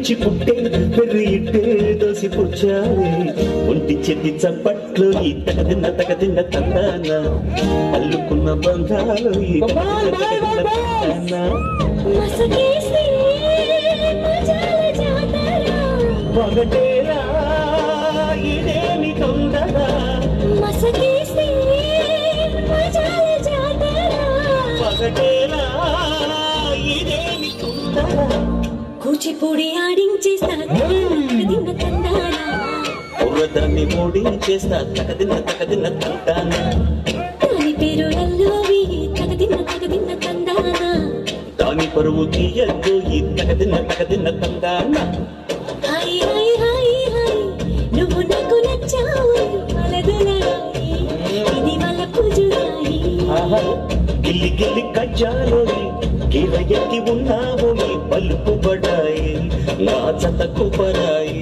పిచ్చి పుట్టే పెర్రి ఇట్టే దోసి పుచ్చాలి ఒంటి చెట్టి చప్పట్లు ఈ తగదిన్న తగదిన్న తందాన అల్లుకున్న బంధాలు ఈ తగదిన్న తగదిన్న తందాన మసకేసి మజాల జాతర పగటేలా ఇదేమి తొందర మసకేసి మజాల జాతర పగటేలా ఇదేమి తొందర కూచిపూడి ఆడించేస్తా తిన్న తందానా పొగదాన్ని మూడి చేస్తా తగదిన్న తగదిన్న తందాన దాని పేరు ఎల్లోవి తగదిన్న తగదిన్న తందానా దాని పరువు తీయద్దు ఈ తగదిన్న తగదిన్న తందాన హాయ్ హాయ్ హాయ్ హాయ్ నువ్వు నాకు నచ్చావు అలదులాయి ఇది వల్ల పుజురాయి ఆహా, గిల్లి గిల్లి కజ్జాలోని గిర ఎత్తి ఉన్నావు ఈ పలుపు బడాయి నా జతకు పరాయి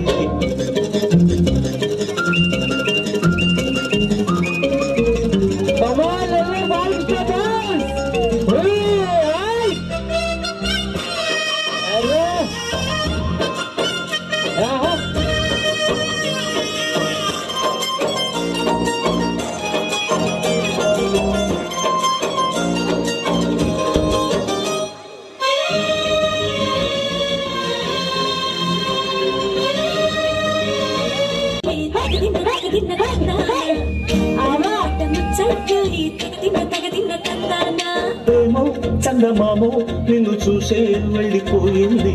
తగదిన్న తగదిన్న తందానా ఆట ముచ్చట్లు తగదిన్న తగదిన్న తందానా ఏమో చందమామో నిన్ను చూసే వెళ్ళిపోయింది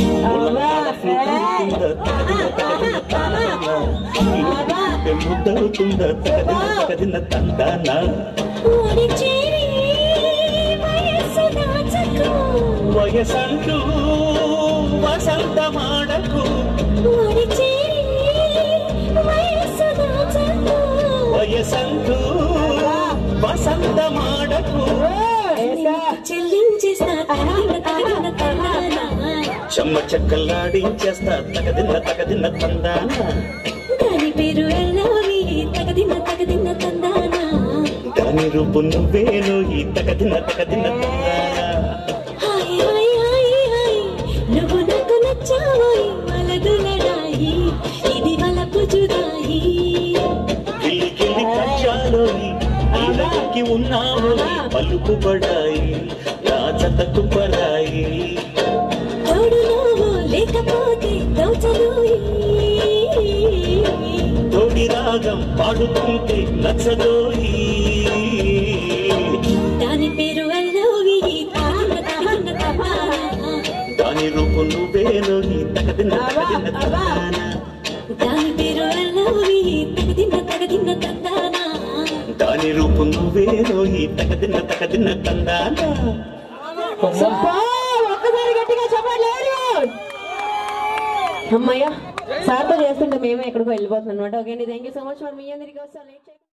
ముద్దవుతుందా తగదిన్న తగదిన్న తందానా ఓడి చేరి వయస్సు దాచకు వయసంటూ వసంతమాడకు ఓడి చేరి వయస్సు దాచకు వయసంటూ వసంతమాడకు చెల్లించేస్తా తగదిన్న తగదిన్న తందానా చెమ్మ చెక్కల్లాడించేస్తా తగదిన్న తగదిన్న తందానా దాని పేరు ఎల్లవి తగదిన్న తగదిన్న తందానా దాని రూపు నువ్వేను ఈ తగదిన్న తగదిన్న తందానా హాయ్ హాయ్ హాయ్ హాయ్ నువ్వు నాకు నచ్చావోయ్ వలదులడాయి ఇది వలపు జుదాయి గిల్లి గిల్లి కచ్చాలోని నీలకి ఉన్నావు పలుకు పడాయి నా జతకు పరాయి తోడు నువ్వు లేకపోతే దోచలోయి తోడి రాగం పాడుతుంటే నచ్చదోయి దాని పేరు ఎల్లవి తగదిన్న తగదిన్న తందానా దాని రూపు నువ్వేను ఈ తగదిన్న తగదిన్న తందానా దాని పేరు ఎల్లవి తగదిన్న తగదిన్న తందానా దాని రూపు నువ్వేను ఈ తగదిన్న తగదిన్న తందానా ఒక్కసారి గట్టిగా చెప్పండి అమ్మయ్య సార్తో చేస్తుంటే మేమే ఎక్కడికో వెళ్ళిపోతున్నాం అనమాట ఓకే అండి థ్యాంక్ యూ సో మచ్ మరి మీ అందరికీ వస్తా లేట్